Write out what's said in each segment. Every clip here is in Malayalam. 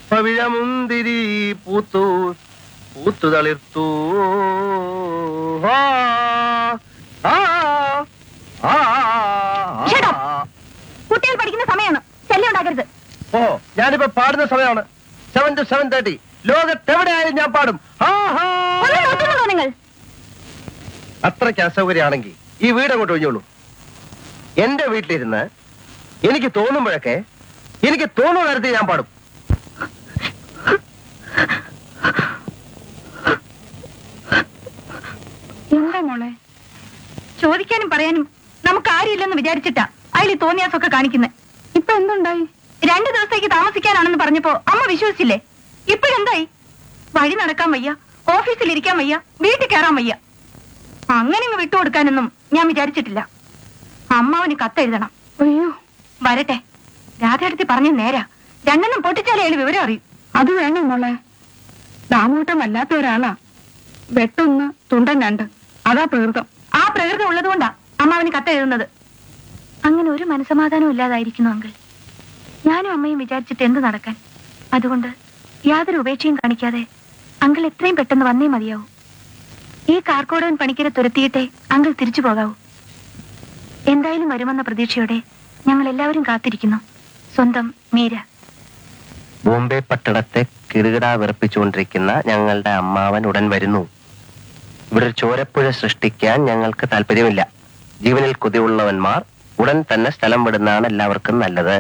പവിഴമുന്തിരി പൂത്തു പൂത്തു തളിർത്തു ആ, ആ, ആ, Shut up. ആ. കുട്ടികൾ പഠിക്കുന്ന സമയമാണ് ശല്യം ഉണ്ടാക്കരുത് ഓ ഞാനിപ്പോ പാടുന്ന സമയമാണ് സെവൻ ടു സെവൻ തേർട്ടി ലോകത്തെവിടെയായാലും ഞാൻ പാടും ആ, ആ. ഒന്ന് നോക്കുന്നുണ്ടോ നിങ്ങൾ അത്രയ്ക്ക് അസൗകര്യമാണെങ്കിൽ ഈ വീട് അങ്ങോട്ട് ഒഴിഞ്ഞോളൂ എന്റെ വീട്ടിലിരുന്ന് എനിക്ക് തോന്നുമ്പോഴൊക്കെ എനിക്ക് തോന്നുന്ന തരത്തിൽ ഞാൻ പാടും എന്താ മോളെ ചോദിക്കാനും പറയാനും നമുക്ക് ആരുമില്ലെന്ന് വിചാരിച്ചിട്ടാ അയാൾ ഈ തോന്നിയാസൊക്കെ കാണിക്കുന്നത് ഇപ്പൊ എന്തുണ്ടായി രണ്ടു ദിവസത്തേക്ക് താമസിക്കാനാണെന്ന് പറഞ്ഞപ്പോ അമ്മ വിശ്വസിച്ചില്ലേ ഇപ്പോഴെന്തായി വഴി നടക്കാൻ വയ്യ ഓഫീസിൽ ഇരിക്കാൻ വയ്യ വീട്ടിൽ കയറാൻ വയ്യ അങ്ങനെ അങ്ങ് വിട്ടുകൊടുക്കാനൊന്നും ഞാൻ വിചാരിച്ചിട്ടില്ല അമ്മാവന് കത്തെഴുതണം അയ്യോ വരട്ടെ രാധയെടുത്ത് പറഞ്ഞു നേരാ രണ്ടെണ്ണം പൊട്ടിച്ചാലേ അയാൾ വിവരം അറിയൂ അത് വേണം മോളെ ദാമൂട്ടം വല്ലാത്ത ഒരാളാ വെട്ടൊന്ന് തുണ്ടൻ രണ്ട് അതാ പ്രകൃതം ആ പ്രകൃതി ഉള്ളതുകൊണ്ടാ അമ്മാവന് കത്തെഴുതുന്നത് അങ്ങനെ ഒരു മനസമാധാനവും ഇല്ലാതായിരിക്കുന്നു അങ്കിൾ ഞാനും അമ്മയും വിചാരിച്ചിട്ട് എന്ത് നടക്കാൻ അതുകൊണ്ട് യാതൊരു ഉപേക്ഷയും കാണിക്കാതെ അങ്കിൾ എത്രയും പെട്ടെന്ന് വന്നേ മതിയാവൂ ഈ കാർക്കോടവൻ പണിക്കരെ തുരത്തിയിട്ടേ അങ്കിൾ തിരിച്ചു പോകാവൂ എന്തായാലും വരുമെന്ന പ്രതീക്ഷയോടെ ഞങ്ങൾ എല്ലാവരും കാത്തിരിക്കുന്നു സ്വന്തം മീര ബോംബെ പട്ടണത്തെ കിടുകിട വിറപ്പിച്ചുകൊണ്ടിരിക്കുന്ന ഞങ്ങളുടെ അമ്മാവൻ ഉടൻ വരുന്നു ഇവിടെ ഒരു ചോരപ്പുഴ സൃഷ്ടിക്കാൻ ഞങ്ങൾക്ക് താല്പര്യമില്ല ജീവനിൽ കൊതിയുള്ളവന്മാർ ഉടൻ തന്നെ സ്ഥലം വിടുന്നതാണ് എല്ലാവർക്കും നല്ലത്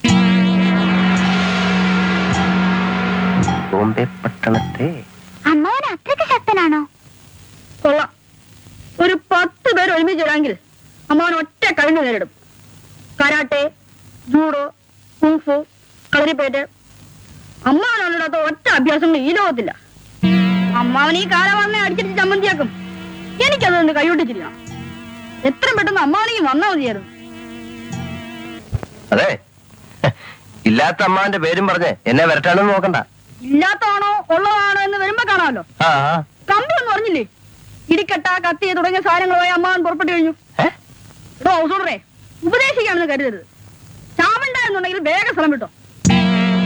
ബോംബെ പട്ടണത്തെ അമ്മാവൻ അത്രയ്ക്ക് ശക്തനാണോ കൊള്ളാം ഒരു പത്ത് പേര് ഒരുമിച്ച് വരാമെങ്കിൽ അമ്മാവൻ ഒറ്റ കഴിഞ്ഞു നേരിടും കരാട്ടെ ജൂഡോ കുങ്ഫു കളരിപ്പേറ്റ് അമ്മാവനല്ലാത്ത ഒറ്റ അഭ്യാസങ്ങൾ ഈ ലോകത്തില്ല അമ്മാവൻ ഈ കാലവണ്ണെ അടിച്ചിട്ട് ചമ്മന്തിയാക്കും എനിക്കതൊന്ന് കൈവിട്ടിച്ചിരിക്കണം എത്രയും പെട്ടെന്ന് അമ്മാവനെയും വന്നാൽ മതിയായിരുന്നു അതെ ഇല്ലാത്ത അമ്മാവന്റെ പേരും പറഞ്ഞ് എന്നെ വരട്ടാണെന്ന് നോക്കണ്ട ഇല്ലാത്തതാണോ ഉള്ളതാണോ എന്ന് വരുമ്പോ കാണാമല്ലോ ആ കമ്പി എന്ന് പറഞ്ഞില്ലേ ഇടിക്കട്ട കത്തി തുടങ്ങിയ സാധനങ്ങളുമായി അമ്മാവൻ പുറപ്പെട്ടു കഴിഞ്ഞു ഏ? എടോ ഹൗസൂറേ ഉപദേശിക്കാണെന്ന് കരുതരുത് ചാവണ്ട എന്നുണ്ടെങ്കിൽ വേഗം സ്ഥലം വിട്ടോ